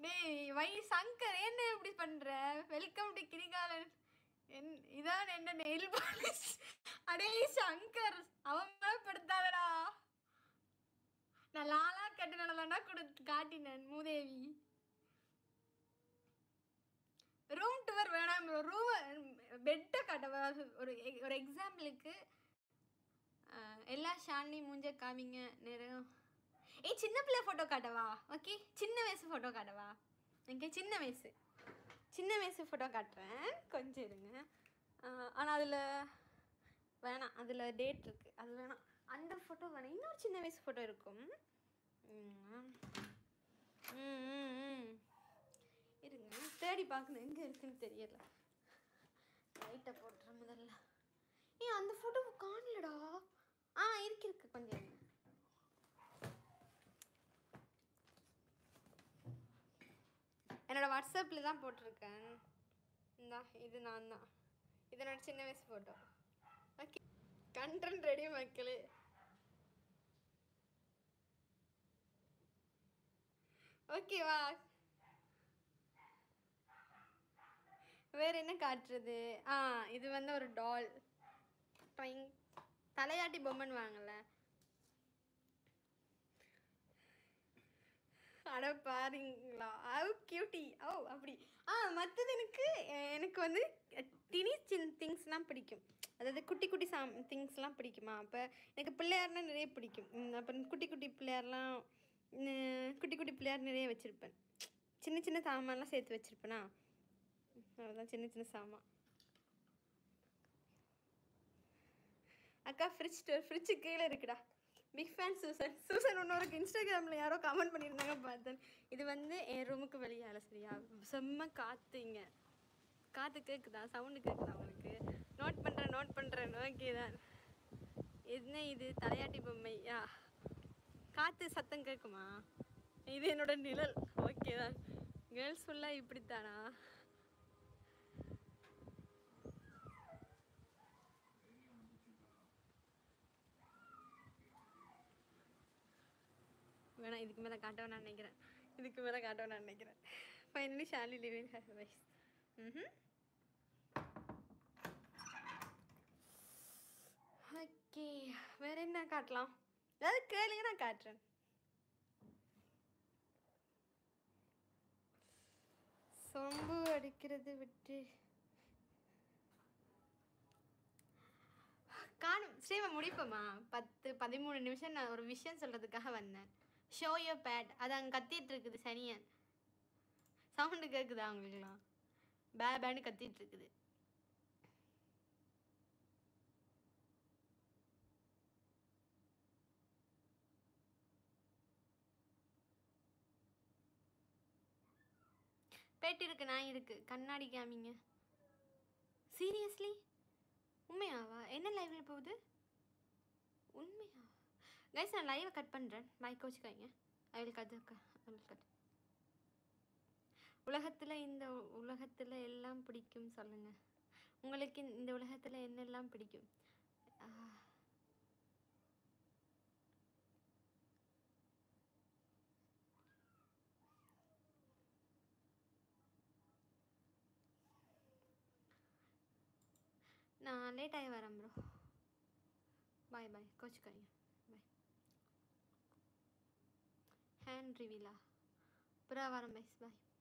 டேய் வை சங்கர் என்ன இப்படி பண்ற வெல்கம் டு கிரிகாலன் என் இதான் என்ன நெயில் பாலிஷ் அடே சங்கர் அவமானப்படுத்தாதடா நான் லாலா கட்டினாலதான்டா கொடுத்து காட்டினேன் மூதேவி ரூம் டூர் வேணாம் ரூம் பெட்டை காட்டவா ஒரு ஒரு எக்ஸாம்பிளுக்கு எல்லா ஷாலினி மூஞ்ச காமிங்க நேரம் ஏய் சின்ன பிள்ளை ஃபோட்டோ காட்டவா ஓகே சின்ன வயசு ஃபோட்டோ காட்டவா ஓகே சின்ன வயசு சின்ன வயசு ஃபோட்டோ காட்டுறேன் கொஞ்சம் இருங்க ஆனால் அதில் வேணாம் அதில் டேட் இருக்குது அது வேணாம் அந்த ஃபோட்டோ வேணாம் இன்னொரு சின்ன வயசு ஃபோட்டோ இருக்கும் ம், ம், ம், ம். இருங்க தேடி பார்க்கணும் எங்கே இருக்குன்னு தெரியல லைட்டை போட்டுறேன் முதல்ல ஏன் அந்த ஃபோட்டோ காணலடா ஆ இருக்கு இருக்கு கொஞ்சம் இருங்க. என்னோட வாட்ஸ்அப்பில் தான் போட்டிருக்கேன் இந்தா இது நான் தான் இது என்னோட சின்ன வயசு ஃபோட்டோ ஓகே கண்டென்ட் ரெடி மக்களே ஓகேவா வேற என்ன காட்டுறது ஆ இது வந்து ஒரு டால் ட்ரைங் தலையாட்டி பொம்மைன்னு வாங்கல அட பாருங்களா அவ் கியூட்டி ஓ அப்படி ஆ மற்றது எனக்கு எனக்கு வந்து திணி சின் திங்ஸ்லாம் பிடிக்கும் அதாவது குட்டி குட்டி சாம் திங்ஸ்லாம் பிடிக்குமா அப்போ எனக்கு பிள்ளையார்னா நிறைய பிடிக்கும் ம், அப்புறம் குட்டி குட்டி பிள்ளையார்லாம் ம், குட்டி குட்டி பிள்ளையார் நிறைய வச்சுருப்பேன் சின்ன சின்ன சாமான்லாம் சேர்த்து வச்சுருப்பேனா அவ்வளோதான் சின்ன சின்ன சாமான் அக்கா ஃப்ரிட்ஜ் ஃப்ரிட்ஜு கீழே இருக்குடா பிக் ஃபேன் சூசன் சூசன் இன்னொருக்கு இன்ஸ்டாகிராமில் யாரோ கமெண்ட் பண்ணியிருந்தாங்க பார்த்தேன் இது வந்து என் ரூமுக்கு வெளியால சரியா செம்ம காற்று இங்கே காற்று கேட்குதா சவுண்டு கேட்குதா உங்களுக்கு நோட் பண்ணுறேன் நோட் பண்ணுறேன் ஓகே தான் என்ன இது தலையாட்டி பொம்மையா காற்று சத்தம் கேட்குமா இது என்னோட நிழல் ஓகே தான் கேர்ள்ஸ் ஃபுல்லாக இப்படித்தானா வேணாம் இதுக்கு மேலே காட்ட வேணாம்னு நினைக்கிறேன் இதுக்கு மேலே காட்ட வேணாம்னு நினைக்கிறேன் finally Shali living her wise hmm okay வேற என்ன காட்டலாம் ஏதாவது கேளுங்க நான் காட்டுறேன் சொம்பு அடிக்கிறது விட்டு காணும் ஸ்ரீமா முடிப்போமா பத்து பதிமூணு நிமிஷம் நான் ஒரு விஷயம் சொல்கிறதுக்காக வந்தேன் ஷோ யோ பேட் அது அங்கே கத்திட்டு இருக்குது சனியன் சவுண்டு கேட்குதா அவங்களுக்குலாம் பே பேன்னு கத்திட்டு இருக்குது பேட்டு இருக்கு நாய் இருக்கு கண்ணாடி காமிங்க சீரியஸ்லி உண்மையாவா என்ன லைவ்ல போகுது உண்மையா கைஸ் நான் லைவை கட் பண்ணுறேன் மைக் வச்சுக்காங்க I will cut I will cut உலகத்தில் இந்த உலகத்தில் எல்லாம் பிடிக்கும் சொல்லுங்க உங்களுக்கு இந்த உலகத்தில் என்னெல்லாம் பிடிக்கும் ஆஹ். நான் லேட் ஆகி வரேன் ப்ரோ பாய் பாய் கோச்சுக்காங்க பாய் ஹேண்ட் ரிவீலா அப்புறம் வரேன் பைஸ் பாய்